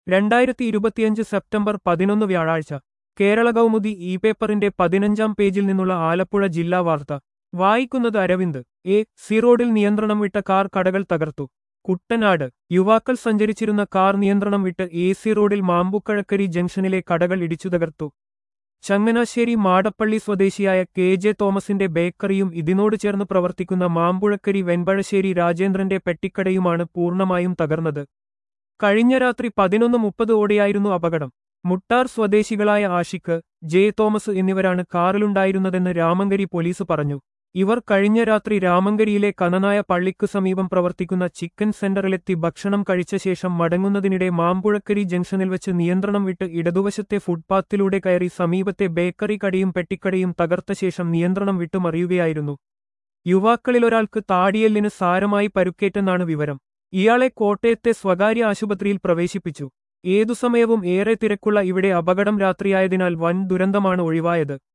രണ്ടായിരത്തി ഇരുപത്തിയഞ്ച് സെപ്റ്റംബർ പതിനൊന്ന് വ്യാഴാഴ്ച കേരള കൗമുദി ഇ പേപ്പറിന്റെ പതിനഞ്ചാം പേജിൽ നിന്നുള്ള ആലപ്പുഴ ജില്ലാ വാർത്ത വായിക്കുന്നത് അരവിന്ദ് എ സി റോഡിൽ നിയന്ത്രണം വിട്ട കാർ കടകൾ തകർത്തു കുട്ടനാട് യുവാക്കൾ സഞ്ചരിച്ചിരുന്ന കാർ നിയന്ത്രണം വിട്ട് എ സി റോഡിൽ മാമ്പുക്കഴക്കരി ജംഗ്ഷനിലെ കടകൾ ഇടിച്ചു തകർത്തു ചങ്ങനാശ്ശേരി മാടപ്പള്ളി സ്വദേശിയായ കെ ജെ തോമസിന്റെ ബേക്കറിയും ഇതിനോട് ചേർന്ന് പ്രവർത്തിക്കുന്ന മാമ്പുഴക്കരി വെൺപഴശ്ശേരി രാജേന്ദ്രന്റെ പെട്ടിക്കടയുമാണ് പൂർണ്ണമായും തകർന്നത് കഴിഞ്ഞ രാത്രി പതിനൊന്ന് മുപ്പത് ഓടെയായിരുന്നു അപകടം മുട്ടാർ സ്വദേശികളായ ആഷിക്ക് ജെ തോമസ് എന്നിവരാണ് കാറിലുണ്ടായിരുന്നതെന്ന് രാമങ്കരി പോലീസ് പറഞ്ഞു ഇവർ കഴിഞ്ഞ രാത്രി രാമങ്കരിയിലെ കനനായ പള്ളിക്കു സമീപം പ്രവർത്തിക്കുന്ന ചിക്കൻ സെന്ററിലെത്തി ഭക്ഷണം കഴിച്ച ശേഷം മടങ്ങുന്നതിനിടെ മാമ്പുഴക്കരി ജംഗ്ഷനിൽ വെച്ച് നിയന്ത്രണം വിട്ട് ഇടതുവശത്തെ ഫുട്പാത്തിലൂടെ കയറി സമീപത്തെ ബേക്കറി കടയും പെട്ടിക്കടയും തകർത്ത ശേഷം നിയന്ത്രണം വിട്ടു മറിയുകയായിരുന്നു യുവാക്കളിലൊരാൾക്ക് താടിയെല്ലിന് സാരമായി പരുക്കേറ്റെന്നാണ് വിവരം ഇയാളെ കോട്ടയത്തെ സ്വകാര്യ ആശുപത്രിയിൽ പ്രവേശിപ്പിച്ചു ഏതു സമയവും ഏറെ തിരക്കുള്ള ഇവിടെ അപകടം രാത്രിയായതിനാൽ വൻ ദുരന്തമാണ് ഒഴിവായത്